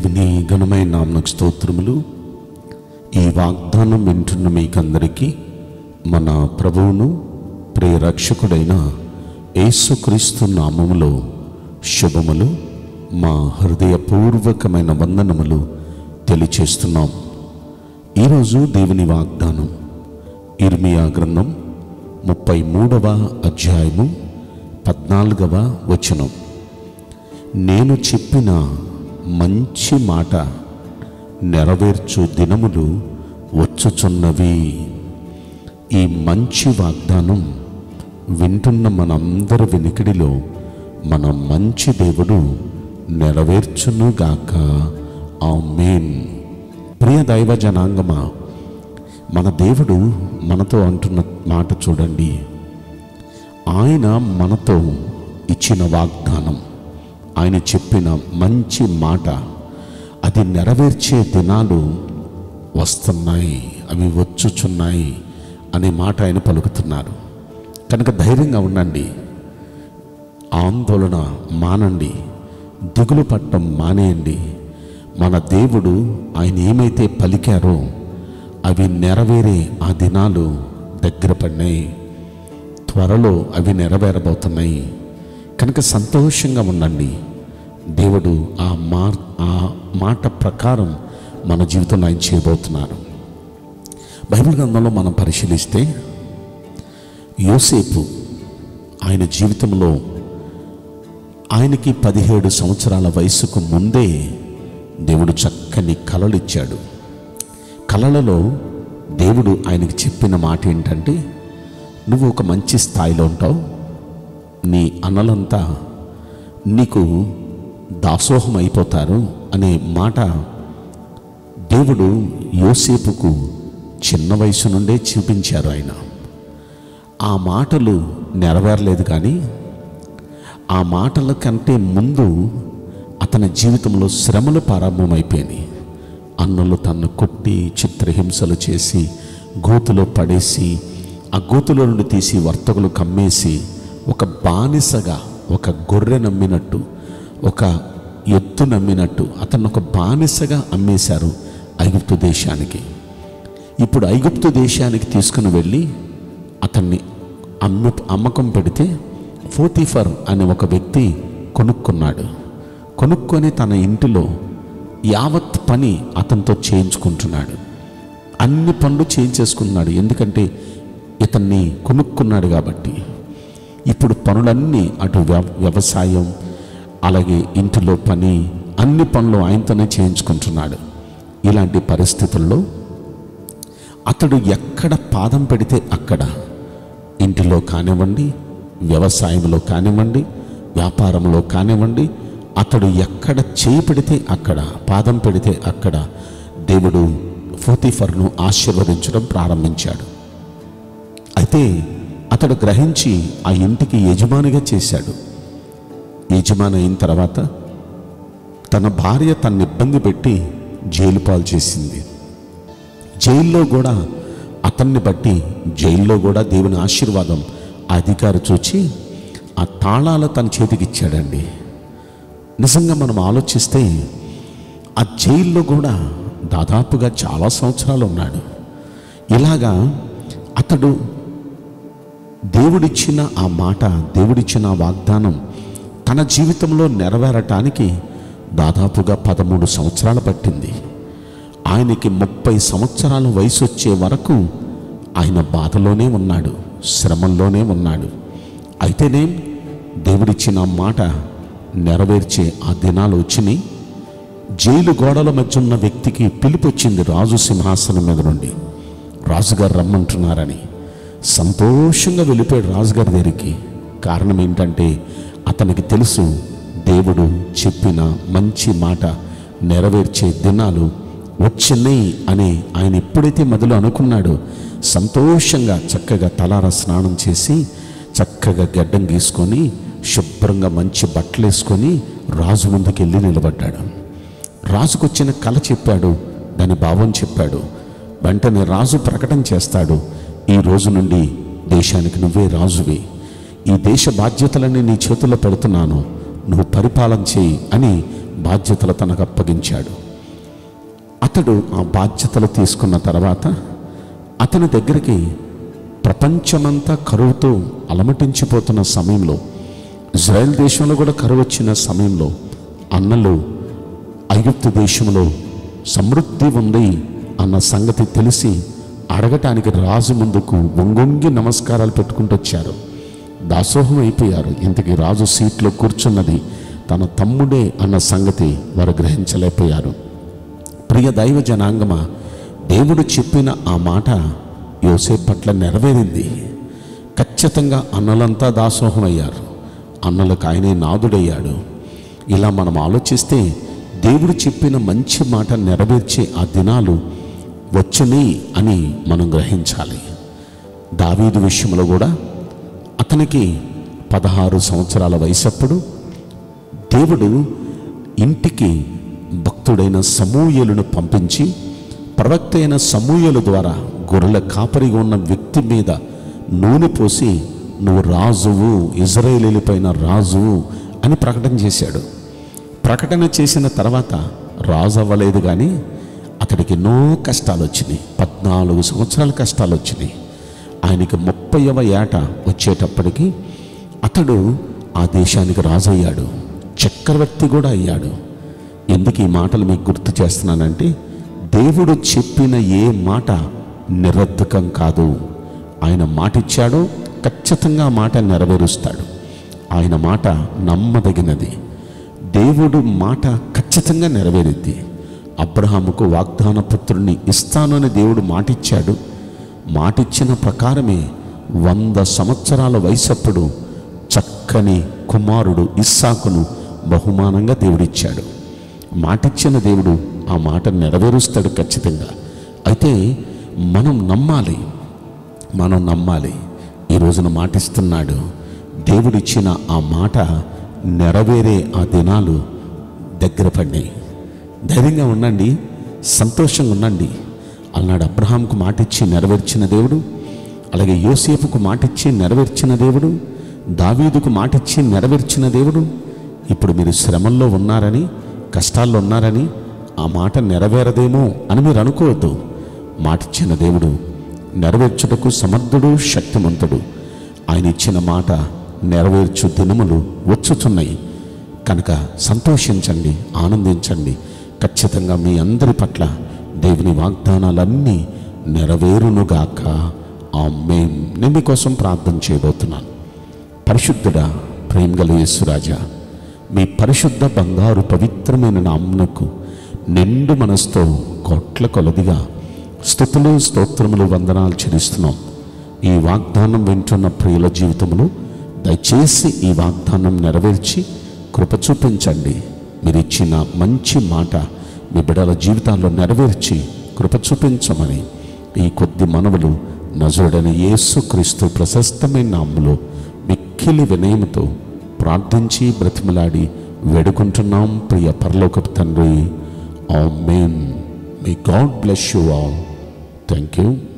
దేవుని ఘనమైన నామనకు స్తోత్రములు ఈ వాగ్దానం వింటున్న మీకందరికీ మన ప్రభువును ప్రియ రక్షకుడైన యేసుక్రీస్తు నామములో శుభములు మా హృదయపూర్వకమైన వందనములు తెలియచేస్తున్నాం ఈరోజు దేవుని వాగ్దానం ఇర్మియా గ్రంథం ముప్పై మూడవ అధ్యాయము పద్నాలుగవ వచనం నేను చెప్పిన మంచి మాట నెరవేర్చు దినములు వచ్చుచున్నవి ఈ మంచి వాగ్దానం వింటున్న మనందరి వెనుకడిలో మన మంచి దేవుడు నెరవేర్చునుగాక ఆమేన్ ప్రియ దైవ జనాంగమా మన దేవుడు మనతో అంటున్న మాట చూడండి ఆయన మనతో ఇచ్చిన వాగ్దానం ఆయన చెప్పిన మంచి మాట అది నెరవేర్చే దినాలు వస్తున్నాయి అవి వచ్చుచున్నాయి అనే మాట ఆయన పలుకుతున్నారు కనుక ధైర్యంగా ఉండండి ఆందోళన మానండి దిగులు పట్టం మానేయండి మన దేవుడు ఆయన ఏమైతే పలికారో అవి నెరవేరే ఆ దినాలు దగ్గర పడినాయి త్వరలో అవి నెరవేరబోతున్నాయి కనుక సంతోషంగా ఉండండి దేవుడు ఆ మా ఆ మాట ప్రకారం మన జీవితంలో ఆయన చేయబోతున్నారు బైబిల్ గ్రంథంలో మనం పరిశీలిస్తే యోసేపు ఆయన జీవితంలో ఆయనకి పదిహేడు సంవత్సరాల వయసుకు ముందే దేవుడు చక్కని కలలు ఇచ్చాడు కలలలో దేవుడు ఆయనకి చెప్పిన మాట ఏంటంటే నువ్వు ఒక మంచి స్థాయిలో ఉంటావు నీ అన్నలంతా నీకు దాసోహం అయిపోతారు అనే మాట దేవుడు యోసేపుకు చిన్న వయసు నుండే చూపించారు ఆయన ఆ మాటలు నెరవేరలేదు కానీ ఆ మాటల కంటే ముందు అతని జీవితంలో శ్రమలు ప్రారంభమైపోయినాయి అన్నలు తన్ను కొట్టి చిత్రహింసలు చేసి గోతులో పడేసి ఆ గోతులో నుండి తీసి వర్తకులు కమ్మేసి ఒక బానిసగా ఒక గొర్రె నమ్మినట్టు ఒక ఎత్తు నమ్మినట్టు అతను ఒక బానిసగా అమ్మేశారు ఐగుప్తు దేశానికి ఇప్పుడు ఐగుప్తు దేశానికి తీసుకుని వెళ్ళి అతన్ని అమ్మ అమ్మకం పెడితే ఫోతిఫర్ అనే ఒక వ్యక్తి కొనుక్కున్నాడు కొనుక్కొని తన ఇంటిలో యావత్ పని అతనితో చేయించుకుంటున్నాడు అన్ని పనులు చేయించేసుకున్నాడు ఎందుకంటే ఇతన్ని కొనుక్కున్నాడు కాబట్టి ఇప్పుడు పనులన్నీ అటు వ్య- వ్యవసాయం అలాగే ఇంటిలో పని అన్ని పనులు ఆయనతోనే చేయించుకుంటున్నాడు ఇలాంటి పరిస్థితుల్లో అతడు ఎక్కడ పాదం పెడితే అక్కడ ఇంటిలో కానివ్వండి వ్యవసాయంలో కానివ్వండి వ్యాపారంలో కానివ్వండి అతడు ఎక్కడ చేయి పెడితే అక్కడ పాదం పెడితే అక్కడ దేవుడు ఫోతిఫర్ను ఆశీర్వదించడం ప్రారంభించాడు అయితే అతడు గ్రహించి ఆ ఇంటికి యజమానిగా చేశాడు యజమాని అయిన తర్వాత తన భార్య తన ఇబ్బంది పెట్టి జైలు పాలు చేసింది జైల్లో కూడా అతన్ని బట్టి జైల్లో కూడా దేవుని ఆశీర్వాదం ఆ అధికారి చూచి ఆ తాళాలు తన చేతికి ఇచ్చాడండి నిజంగా మనం ఆలోచిస్తే ఆ జైల్లో కూడా దాదాపుగా చాలా సంవత్సరాలు ఉన్నాడు ఇలాగా అతడు దేవుడిచ్చిన ఆ మాట దేవుడిచ్చిన ఆ వాగ్దానం తన జీవితంలో నెరవేరటానికి దాదాపుగా పదమూడు సంవత్సరాలు పట్టింది ఆయనకి ముప్పై సంవత్సరాల వయసు వచ్చే వరకు ఆయన బాధలోనే ఉన్నాడు శ్రమంలోనే ఉన్నాడు అయితేనే దేవుడిచ్చిన మాట నెరవేర్చే ఆ దినాలు వచ్చినాయి జైలు గోడల మధ్య ఉన్న వ్యక్తికి పిలుపు వచ్చింది రాజు సింహాసనం మీద నుండి రాజుగారు రమ్మంటున్నారని సంతోషంగా వెళ్ళిపోయాడు రాజుగారి దగ్గరికి కారణం ఏంటంటే అతనికి తెలుసు దేవుడు చెప్పిన మంచి మాట నెరవేర్చే దినాలు వచ్చినాయి అని ఆయన ఎప్పుడైతే మొదలు అనుకున్నాడో సంతోషంగా చక్కగా తలార స్నానం చేసి చక్కగా గడ్డం గీసుకొని శుభ్రంగా మంచి బట్టలు వేసుకొని రాజు ముందుకు వెళ్ళి నిలబడ్డాడు రాజుకొచ్చిన కళ చెప్పాడు దాని భావం చెప్పాడు వెంటనే రాజు ప్రకటన చేస్తాడు ఈ రోజు నుండి దేశానికి నువ్వే రాజువి ఈ దేశ బాధ్యతలన్నీ నీ చేతుల్లో పెడుతున్నాను నువ్వు పరిపాలన చేయి అని బాధ్యతలు తనకు అప్పగించాడు అతడు ఆ బాధ్యతలు తీసుకున్న తర్వాత అతని దగ్గరికి ప్రపంచమంతా కరువుతో అలమటించిపోతున్న సమయంలో ఇజ్రాయెల్ దేశంలో కూడా కరువు వచ్చిన సమయంలో అన్నలు ఐగుప్తు దేశంలో సమృద్ధి ఉంది అన్న సంగతి తెలిసి అడగటానికి రాజు ముందుకు వంగొంగి నమస్కారాలు పెట్టుకుంటూ వచ్చారు దాసోహం అయిపోయారు ఇంతకీ రాజు సీట్లో కూర్చున్నది తన తమ్ముడే అన్న సంగతి వారు గ్రహించలేకపోయారు ప్రియ దైవ జనాంగమ దేవుడు చెప్పిన ఆ మాట యోసేపు పట్ల నెరవేరింది ఖచ్చితంగా అన్నలంతా దాసోహం అయ్యారు అన్నలకు ఆయనే నాదుడయ్యాడు ఇలా మనం ఆలోచిస్తే దేవుడు చెప్పిన మంచి మాట నెరవేర్చే ఆ దినాలు వచ్చని అని మనం గ్రహించాలి దావీదు విషయంలో కూడా అతనికి పదహారు సంవత్సరాల వయసప్పుడు దేవుడు ఇంటికి భక్తుడైన సమూయలను పంపించి ప్రవక్త అయిన సమూయల ద్వారా గొర్రెల కాపరిగా ఉన్న వ్యక్తి మీద నూనె పోసి నువ్వు రాజువు ఇజ్రాయేలీలపైన రాజువు అని ప్రకటన చేశాడు ప్రకటన చేసిన తర్వాత రాజు అవ్వలేదు కానీ అతడికి ఎన్నో కష్టాలు వచ్చినాయి పద్నాలుగు సంవత్సరాల కష్టాలు వచ్చినాయి ఆయనకి ముప్పైవ ఏట వచ్చేటప్పటికి అతడు ఆ దేశానికి రాజు అయ్యాడు చక్రవర్తి కూడా అయ్యాడు ఎందుకు ఈ మాటలు మీకు గుర్తు చేస్తున్నానంటే దేవుడు చెప్పిన ఏ మాట నిరర్ధకం కాదు ఆయన మాట ఇచ్చాడో ఖచ్చితంగా ఆ మాట నెరవేరుస్తాడు ఆయన మాట నమ్మదగినది దేవుడు మాట ఖచ్చితంగా నెరవేరిద్ది అబ్రహాముకు వాగ్దాన పుత్రుణ్ణి ఇస్తానని దేవుడు మాటిచ్చాడు మాటిచ్చిన ప్రకారమే వంద సంవత్సరాల వయసప్పుడు చక్కని కుమారుడు ఇస్సాకును బహుమానంగా దేవుడిచ్చాడు మాటిచ్చిన దేవుడు ఆ మాట నెరవేరుస్తాడు ఖచ్చితంగా అయితే మనం నమ్మాలి మనం నమ్మాలి ఈ రోజున మాటిస్తున్నాడు దేవుడిచ్చిన ఆ మాట నెరవేరే ఆ దినాలు దగ్గర పడినాయి ధైర్యంగా ఉండండి సంతోషంగా ఉండండి అన్నాడు అబ్రహాంకు మాటిచ్చి నెరవేర్చిన దేవుడు అలాగే యోసేపుకు మాటిచ్చి నెరవేర్చిన దేవుడు దావీదుకు మాటిచ్చి నెరవేర్చిన దేవుడు ఇప్పుడు మీరు శ్రమల్లో ఉన్నారని కష్టాల్లో ఉన్నారని ఆ మాట నెరవేరదేమో అని మీరు అనుకోవద్దు మాటిచ్చిన దేవుడు నెరవేర్చుటకు సమర్థుడు శక్తిమంతుడు ఆయన ఇచ్చిన మాట నెరవేర్చు దినములు వచ్చుతున్నాయి కనుక సంతోషించండి ఆనందించండి ఖచ్చితంగా మీ అందరి పట్ల దేవుని వాగ్దానాలన్నీ నెరవేరునుగాక ఆ మేం నేను మీకోసం ప్రార్థన చేయబోతున్నాను పరిశుద్ధుడా ప్రేమగల యేసురాజా మీ పరిశుద్ధ బంగారు పవిత్రమైన నామ్నకు నిండు మనసుతో కోట్ల కొలదిగా స్థుతులు స్తోత్రములు వందనాలు చెల్లిస్తున్నాం ఈ వాగ్దానం వింటున్న ప్రియుల జీవితములు దయచేసి ఈ వాగ్దానం నెరవేర్చి కృప చూపించండి మీరు ఇచ్చిన మంచి మాట మీ బిడ్డల జీవితాల్లో నెరవేర్చి కృప చూపించమని ఈ కొద్ది మనవులు నజరుడని యేసుక్రీస్తు ప్రశస్తమైన నామములో మిక్కిలి వినయముతో ప్రార్థించి బ్రతిమలాడి వేడుకుంటున్నాం ప్రియ పరలోకపు తండ్రి ఆమెన్ మీ God bless you all thank you